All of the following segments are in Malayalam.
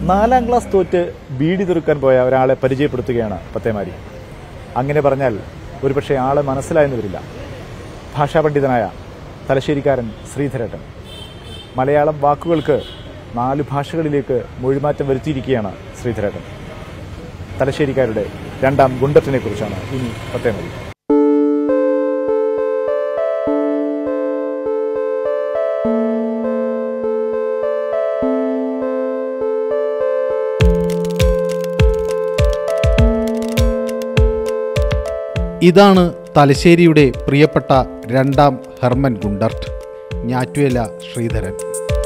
നാലാം ക്ലാസ് തോറ്റ് ബീഡി തുറക്കാൻ പോയ ഒരാളെ പരിചയപ്പെടുത്തുകയാണ് പത്തേമാരി അങ്ങനെ പറഞ്ഞാൽ ഒരുപക്ഷെ ആളെ മനസ്സിലായെന്ന് വരില്ല ഭാഷാപണ്ഡിതനായ തലശ്ശേരിക്കാരൻ ശ്രീധരേട്ടൻ മലയാളം വാക്കുകൾക്ക് നാല് ഭാഷകളിലേക്ക് മൊഴിമാറ്റം വരുത്തിയിരിക്കുകയാണ് ശ്രീധരേട്ടൻ തലശ്ശേരിക്കാരുടെ രണ്ടാം ഗുണ്ടത്തിനെ കുറിച്ചാണ് ഇനി പത്തേമതി ഇതാണ് തലശ്ശേരിയുടെ പ്രിയപ്പെട്ട രണ്ടാം ഹെർമൻ ഗുണ്ടർട്ട് ഞാറ്റുവേല ശ്രീധരൻ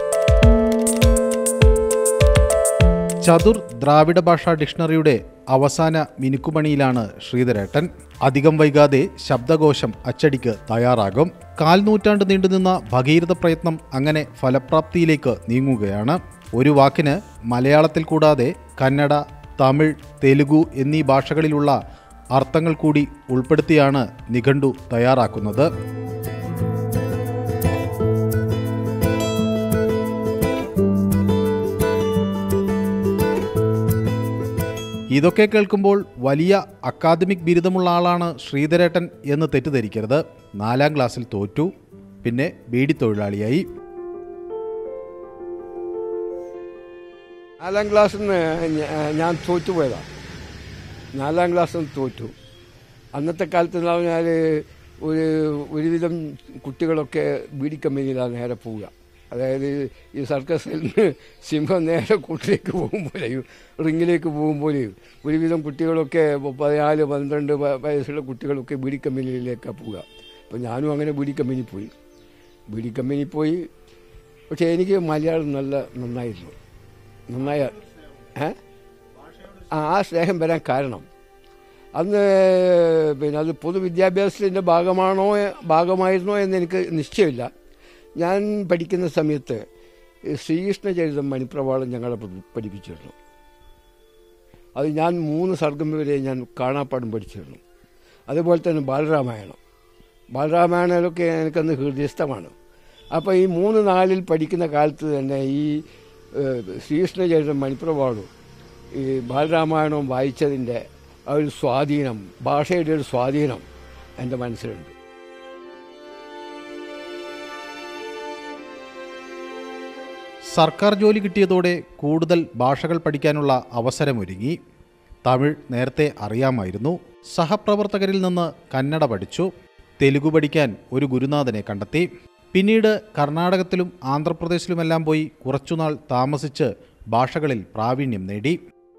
ചതുർ ദ്രാവിഡ ഭാഷാ ഡിക്ഷണറിയുടെ അവസാന മിനുക്കുമണിയിലാണ് ശ്രീധരേട്ടൻ അധികം വൈകാതെ ശബ്ദകോശം അച്ചടിക്ക് തയ്യാറാകും കാൽ നൂറ്റാണ്ട് നീണ്ടുനിന്ന ഭഗീരഥ പ്രയത്നം അങ്ങനെ ഫലപ്രാപ്തിയിലേക്ക് നീങ്ങുകയാണ് ഒരു വാക്കിന് മലയാളത്തിൽ കൂടാതെ കന്നഡ തമിഴ് തെലുഗു എന്നീ ഭാഷകളിലുള്ള അർത്ഥങ്ങൾ കൂടി ഉൾപ്പെടുത്തിയാണ് നിഘണ്ടു തയ്യാറാക്കുന്നത് ഇതൊക്കെ കേൾക്കുമ്പോൾ വലിയ അക്കാദമിക് ബിരുദമുള്ള ആളാണ് ശ്രീധരേട്ടൻ എന്ന് തെറ്റിദ്ധരിക്കരുത് നാലാം ക്ലാസ്സിൽ തോറ്റു പിന്നെ ബീഡി തൊഴിലാളിയായി നാലാം ക്ലാസ്സിൽ നിന്ന് ഞാൻ തോറ്റുപോയതാണ് നാലാം ക്ലാസ്സിൽ നിന്ന് തോറ്റു അന്നത്തെ കാലത്ത് എന്ന് പറഞ്ഞാൽ ഒരു ഒരുവിധം കുട്ടികളൊക്കെ ബീഡി കമ്പനിയിലാണ് നേരെ പോവുക അതായത് ഈ സർക്കസിൽ നിന്ന് സിംഹം നേരെ കൂട്ടിലേക്ക് പോകുമ്പോഴേയും റിങ്ങിലേക്ക് പോകുമ്പോഴേയും ഒരുവിധം കുട്ടികളൊക്കെ പതിനാല് പന്ത്രണ്ട് വ- വയസ്സുള്ള കുട്ടികളൊക്കെ ബീഡി കമ്പനിയിലേക്കാണ് പോവുക അപ്പോൾ ഞാനും അങ്ങനെ ബീഡി കമ്പനി പോയി ബീഡി കമ്പനി പോയി പക്ഷേ എനിക്ക് മലയാളം നല്ല നന്നായിരുന്നു നന്നായ ഏ ആ ആ സ്നേഹം വരാൻ കാരണം അന്ന് പിന്നെ അത് പൊതുവിദ്യാഭ്യാസത്തിൻ്റെ ഭാഗമാണോ ഭാഗമായിരുന്നോ എന്ന് എനിക്ക് നിശ്ചയമില്ല ഞാൻ പഠിക്കുന്ന സമയത്ത് ഈ ശ്രീകൃഷ്ണ ചരിതം മണിപ്രവാളം ഞങ്ങളെ പഠി- പഠിപ്പിച്ചിരുന്നു അത് ഞാൻ മൂന്ന് സർഗം വരെ ഞാൻ കാണാപ്പാടും പഠിച്ചിരുന്നു അതുപോലെ തന്നെ ബാലരാമായണം ബാലരാമായണമൊക്കെ എനിക്കന്ന് ഹൃദയസ്ഥമാണ് അപ്പോൾ ഈ മൂന്ന് നാലിൽ പഠിക്കുന്ന കാലത്ത് തന്നെ ഈ ഏഹ്, ശ്രീകൃഷ്ണ ചരിതം മണിപ്രവാളും ഈ ബാലരാമായണവും വായിച്ചതിൻ്റെ ആ ഒരു സ്വാധീനം ഭാഷയുടെ ഒരു സ്വാധീനം എൻ്റെ മനസ്സിലുണ്ട് സർക്കാർ ജോലി കിട്ടിയതോടെ കൂടുതൽ ഭാഷകൾ പഠിക്കാനുള്ള അവസരമൊരുങ്ങി തമിഴ് നേരത്തെ അറിയാമായിരുന്നു സഹപ്രവർത്തകരിൽ നിന്ന് കന്നഡ പഠിച്ചു തെലുഗു പഠിക്കാൻ ഒരു ഗുരുനാഥനെ കണ്ടെത്തി പിന്നീട് കർണാടകത്തിലും ആന്ധ്രാപ്രദേശിലുമെല്ലാം പോയി കുറച്ചുനാൾ താമസിച്ച് ഭാഷകളിൽ പ്രാവീണ്യം നേടി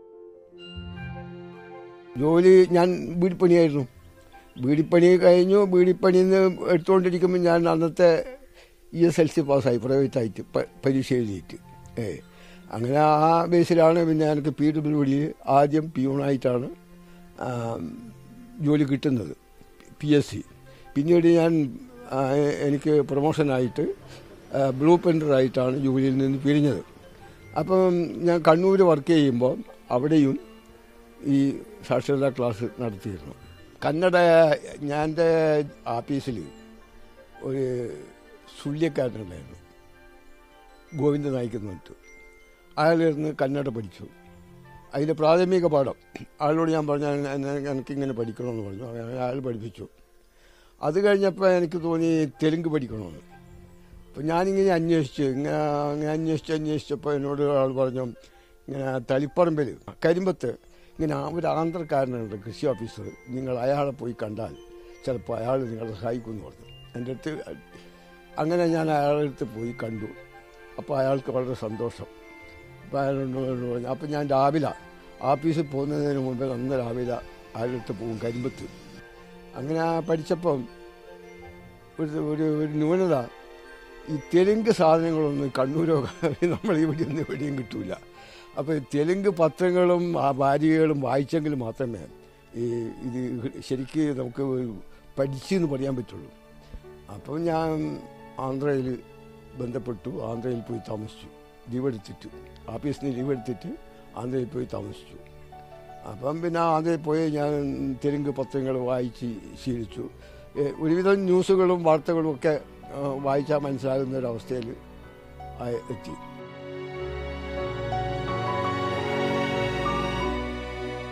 ജോലി ഞാൻ ബീഡിപ്പണിയായിരുന്നു ബീഡിപ്പണി കഴിഞ്ഞു ബീഡിപ്പണിയിൽ നിന്ന് എടുത്തുകൊണ്ടിരിക്കുമ്പോൾ ഞാൻ അന്നത്തെ ഇ എസ് എൽ സി പാസ്സായി പ്രൈവറ്റായിട്ട് പ- പരീക്ഷ എഴുതിയിട്ട് ഏ അങ്ങനെ ആ ബേസിലാണ് പിന്നെ എനിക്ക് പി ഡബ്ല്യു ഡി ആദ്യം പിയൂണായിട്ടാണ് ആ, ജോലി കിട്ടുന്നത് പി എസ് സി പിന്നീട് ഞാൻ ആ, എ- എനിക്ക് പ്രൊമോഷനായിട്ട് ആ, ബ്ലൂ പെൻഡറായിട്ടാണ് ജോലിയിൽ നിന്ന് പിരിഞ്ഞത് അപ്പം ഞാൻ കണ്ണൂർ വർക്ക് ചെയ്യുമ്പോൾ അവിടെയും ഈ സാക്ഷരതാ ക്ലാസ് നടത്തിയിരുന്നു കന്നഡ ഞാൻ എൻ്റെ ആഫീസിൽ ഒരു ശുല്യക്കാരനുണ്ടായിരുന്നു ഗോവിന്ദ നായിക്ക് എന്ന് പറഞ്ഞിട്ട് അയാളിരുന്ന് കന്നഡ പഠിച്ചു അതിൻ്റെ പ്രാഥമിക പാഠം അയാളോട് ഞാൻ പറഞ്ഞു "എന- എന- എനിക്കിങ്ങനെ പഠിക്കണമെന്ന് പറഞ്ഞു അങ്ങനെ അയാൾ പഠിപ്പിച്ചു അത് കഴിഞ്ഞപ്പോൾ എനിക്ക് തോന്നി തെലുങ്ക് പഠിക്കണമെന്ന് അപ്പോൾ ഞാനിങ്ങനെ അന്വേഷിച്ചു ഇങ്ങനെ അങ്ങനെ അന്വേഷിച്ച് അന്വേഷിച്ചപ്പോൾ എന്നോട് ആൾ പറഞ്ഞു ഇങ്ങനെ തളിപ്പറമ്പിൽ കരിമ്പത്ത് ഇങ്ങനെ ആ ഒരു ആന്ധ്രക്കാരനുണ്ട് കൃഷി ഓഫീസർ നിങ്ങൾ അയാളെ പോയി കണ്ടാൽ ചിലപ്പോൾ അയാൾ നിങ്ങളെ സഹായിക്കുമെന്ന് പറഞ്ഞു എൻ്റെ അടുത്ത് അങ്ങനെ ഞാൻ അയാളുടെ അടുത്ത് പോയി കണ്ടു അപ്പോൾ അയാൾക്ക് വളരെ സന്തോഷം അപ്പോൾ അയാളോട് പറഞ്ഞു അപ്പോൾ ഞാൻ രാവിലെ ഓഫീസിൽ പോകുന്നതിന് മുമ്പ് അന്ന് രാവിലെ അയാളുടെ അടുത്ത് പോകും കരിമ്പത്ത് അങ്ങനെ പഠിച്ചപ്പം ഒരു ഒരു ഒരു ന്യൂനത ഈ തെലുങ്ക് സാധനങ്ങളൊന്നും കണ്ണൂരോ നമ്മൾ ഇവിടെ ഒന്നും എവിടെയും കിട്ടൂല അപ്പോൾ ഈ തെലുങ്ക് പത്രങ്ങളും ആ വാരികകളും വായിച്ചെങ്കിൽ മാത്രമേ ഈ ഇത് ശരിക്ക് നമുക്ക് പഠിച്ചെന്ന് പറയാൻ പറ്റുള്ളൂ അപ്പം ഞാൻ ആന്ധ്രയിൽ ബന്ധപ്പെട്ടു ആന്ധ്രയിൽ പോയി താമസിച്ചു ലീവ് എടുത്തിട്ട് ഓഫീസിൽ നിന്ന് ലീവ് എടുത്തിട്ട് ആന്ധ്രയിൽ പോയി താമസിച്ചു അപ്പം പിന്നെ ആന്ധ്രയിൽ പോയി ഞാൻ തെലുങ്ക് പത്രങ്ങൾ വായിച്ച് ശീലിച്ചു ഏ, ഒരുവിധം ന്യൂസുകളും വാർത്തകളും ഒക്കെ ആ, വായിച്ചാൽ മനസ്സിലാകുന്ന ഒരവസ്ഥയിൽ ആയി എത്തി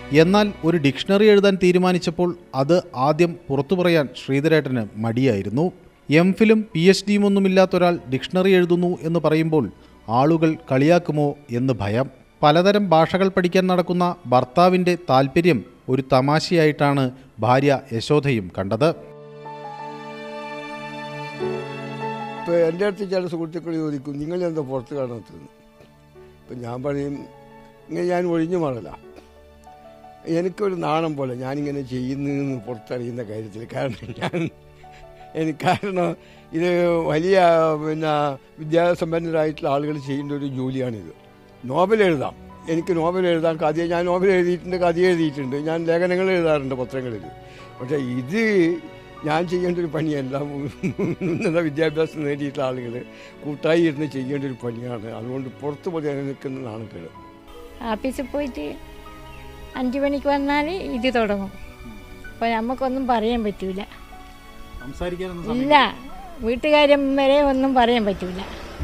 എന്നാൽ ഒരു ഡിക്ഷണറി എഴുതാൻ തീരുമാനിച്ചപ്പോൾ അത് ആദ്യം പുറത്തു പറയാൻ ശ്രീധരേട്ടന് മടിയായിരുന്നു എം ഫിലും പി എച്ച് ഡിയും ഒന്നുമില്ലാത്ത ഒരാൾ ഡിക്ഷണറി എഴുതുന്നു എന്ന് പറയുമ്പോൾ ആളുകൾ കളിയാക്കുമോ എന്ന് ഭയം പലതരം ഭാഷകൾ പഠിക്കാൻ നടക്കുന്ന ഭർത്താവിൻ്റെ താല്പര്യം ഒരു തമാശയായിട്ടാണ് ഭാര്യ യശോധയും കണ്ടത് ഇപ്പോൾ എൻ്റെ അടുത്ത് ചില സുഹൃത്തുക്കൾ ചോദിക്കും നിങ്ങൾ എന്താ പുറത്ത് കാണാത്തത് ഇപ്പം ഞാൻ പറയും ഇങ്ങനെ ഞാൻ ഒഴിഞ്ഞു മാറല എനിക്കൊരു നാണം പോലെ ഞാനിങ്ങനെ ചെയ്യുന്നതെന്ന് പുറത്തറിയുന്ന കാര്യത്തിൽ കാരണം ഞാൻ എനിക്ക് കാരണം ഇത് വലിയ പിന്നെ വിദ്യാസമ്പന്നരായിട്ടുള്ള ആളുകൾ ചെയ്യേണ്ട ഒരു ജോലിയാണിത് നോവൽ എഴുതാം എനിക്ക് നോവൽ എഴുതാം കഥ ഞാൻ നോവൽ എഴുതിയിട്ടുണ്ട് കഥ എഴുതിയിട്ടുണ്ട് ഞാൻ ലേഖനങ്ങൾ എഴുതാറുണ്ട് പത്രങ്ങളിൽ പക്ഷേ ഇത് ഞാൻ ചെയ്യേണ്ട ഒരു പണിയല്ല ഉന്നത വിദ്യാഭ്യാസം നേടിയിട്ടുള്ള ആളുകൾ കൂട്ടായി ഇരുന്ന് ചെയ്യേണ്ട ഒരു പണിയാണ് അതുകൊണ്ട് പുറത്ത് പോയി നിൽക്കുന്ന നാണക്കേട് ആഫീസിൽ പോയിട്ട് അഞ്ച് മണിക്ക് വന്നാൽ ഇത് തുടങ്ങും അപ്പോൾ നമുക്കൊന്നും പറയാൻ പറ്റൂല ഇല്ല വീട്ടുകാരും വരെ ഒന്നും പറയാൻ പറ്റൂല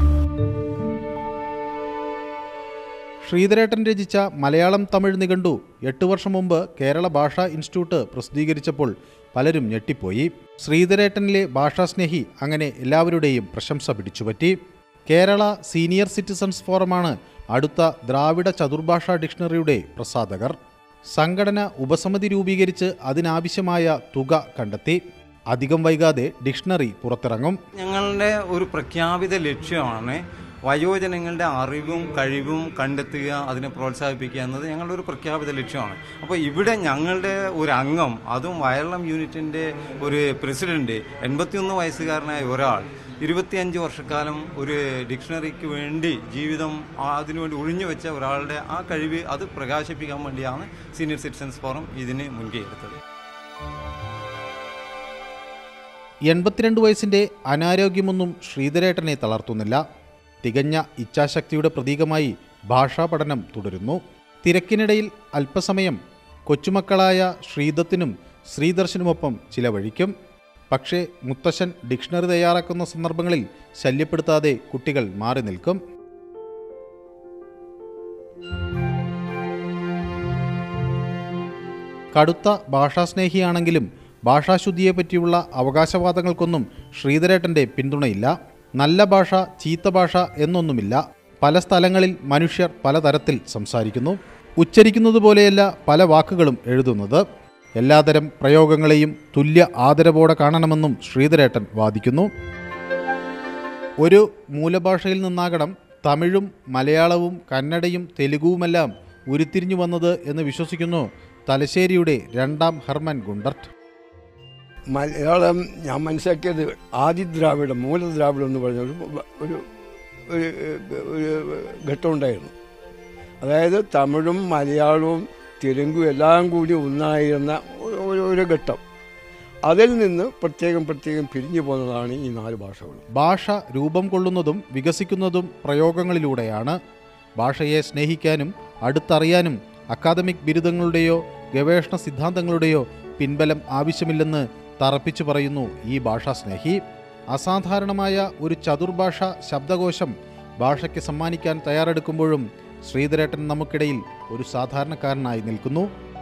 ശ്രീധരേട്ടൻ രചിച്ച മലയാളം തമിഴ് നിഘണ്ടു എട്ട് വർഷം മുമ്പ് കേരള ഭാഷാ ഇൻസ്റ്റിറ്റ്യൂട്ട് പ്രസിദ്ധീകരിച്ചപ്പോൾ പലരും ഞെട്ടിപ്പോയി ശ്രീധരേട്ടനിലെ ഭാഷാസ്നേഹി അങ്ങനെ എല്ലാവരുടെയും പ്രശംസ പിടിച്ചുപറ്റി കേരള സീനിയർ സിറ്റിസൺസ് ഫോറമാണ് അടുത്ത ദ്രാവിഡ ചതുർഭാഷാ ഡിക്ഷണറിയുടെ പ്രസാധകർ സംഘടന ഉപസമിതി രൂപീകരിച്ച് അതിനാവശ്യമായ തുക കണ്ടെത്തി അധികം വൈകാതെ ഡിക്ഷണറി പുറത്തിറങ്ങും ഞങ്ങളുടെ ഒരു പ്രഖ്യാപിത ലക്ഷ്യമാണ് വയോജനങ്ങളുടെ അറിവും കഴിവും കണ്ടെത്തുക അതിനെ പ്രോത്സാഹിപ്പിക്കുക എന്നത് ഞങ്ങളുടെ ഒരു പ്രഖ്യാപിത ലക്ഷ്യമാണ് അപ്പോൾ ഇവിടെ ഞങ്ങളുടെ ഒരു അംഗം അതും വയർളം യൂണിറ്റിൻ്റെ ഒരു പ്രസിഡന്റ് എൺപത്തിയൊന്ന് വയസ്സുകാരനായ ഒരാൾ ഇരുപത്തിയഞ്ച് വർഷക്കാലം ഒരു ഡിക്ഷണറിക്ക് വേണ്ടി ജീവിതം ആ അതിനുവേണ്ടി ഒഴിഞ്ഞു വെച്ച ഒരാളുടെ ആ കഴിവ് അത് പ്രകാശിപ്പിക്കാൻ വേണ്ടിയാണ് സീനിയർ സിറ്റിസൺസ് ഫോറം ഇതിന് മുൻകൈ എടുത്തത് എൺപത്തിരണ്ട് വയസ്സിൻ്റെ അനാരോഗ്യമൊന്നും ശ്രീധരേട്ടനെ തളർത്തുന്നില്ല തികഞ്ഞ ഇച്ഛാശക്തിയുടെ പ്രതീകമായി ഭാഷാ പഠനം തുടരുന്നു തിരക്കിനിടയിൽ അല്പസമയം കൊച്ചുമക്കളായ ശ്രീദത്തിനും ശ്രീദർശനുമൊപ്പം ചിലവഴിക്കും പക്ഷേ മുത്തശ്ശൻ ഡിക്ഷണറി തയ്യാറാക്കുന്ന സന്ദർഭങ്ങളിൽ ശല്യപ്പെടുത്താതെ കുട്ടികൾ മാറി നിൽക്കും കടുത്ത ഭാഷാസ്നേഹിയാണെങ്കിലും ഭാഷാശുദ്ധിയെപ്പറ്റിയുള്ള അവകാശവാദങ്ങൾക്കൊന്നും ശ്രീധരേട്ടൻ്റെ പിന്തുണയില്ല നല്ല ഭാഷ ചീത്ത ഭാഷ എന്നൊന്നുമില്ല പല സ്ഥലങ്ങളിൽ മനുഷ്യർ പലതരത്തിൽ സംസാരിക്കുന്നു ഉച്ചരിക്കുന്നത് പോലെയല്ല പല വാക്കുകളും എഴുതുന്നത് എല്ലാതരം പ്രയോഗങ്ങളെയും തുല്യ ആദരവോടെ കാണണമെന്നും ശ്രീധരേട്ടൻ വാദിക്കുന്നു ഒരു മൂലഭാഷയിൽ നിന്നാകണം തമിഴും മലയാളവും കന്നഡയും തെലുഗുവുമെല്ലാം ഉരുത്തിരിഞ്ഞു വന്നത് എന്ന് വിശ്വസിക്കുന്നു തലശ്ശേരിയുടെ രണ്ടാം ഹെർമൻ ഗുണ്ടർട്ട് മലയാളം ഞാൻ മനസ്സിലാക്കിയത് ആദിദ്രാവിഡം മൂലദ്രാവിഡം എന്ന് പറഞ്ഞ ഒരു ഒരു ഒരു ഒരു ഘട്ടമുണ്ടായിരുന്നു അതായത് തമിഴും മലയാളവും തെലുങ്കും എല്ലാം കൂടി ഒന്നായിരുന്ന ഒരു- ഒരു ഒരു ഘട്ടം അതിൽ നിന്ന് പ്രത്യേകം പ്രത്യേകം പിരിഞ്ഞു പോകുന്നതാണ് ഈ നാല് ഭാഷകളും ഭാഷ രൂപം കൊള്ളുന്നതും വികസിക്കുന്നതും പ്രയോഗങ്ങളിലൂടെയാണ് ഭാഷയെ സ്നേഹിക്കാനും അടുത്തറിയാനും അക്കാദമിക് ബിരുദങ്ങളുടെയോ ഗവേഷണ സിദ്ധാന്തങ്ങളുടെയോ പിൻബലം ആവശ്യമില്ലെന്ന് തറപ്പിച്ചു പറയുന്നു ഈ ഭാഷാസ്നേഹി അസാധാരണമായ ഒരു ചതുർഭാഷ ശബ്ദകോശം ഭാഷയ്ക്ക് സമ്മാനിക്കാൻ തയ്യാറെടുക്കുമ്പോഴും ശ്രീധരേട്ടൻ നമുക്കിടയിൽ ഒരു സാധാരണക്കാരനായി നിൽക്കുന്നു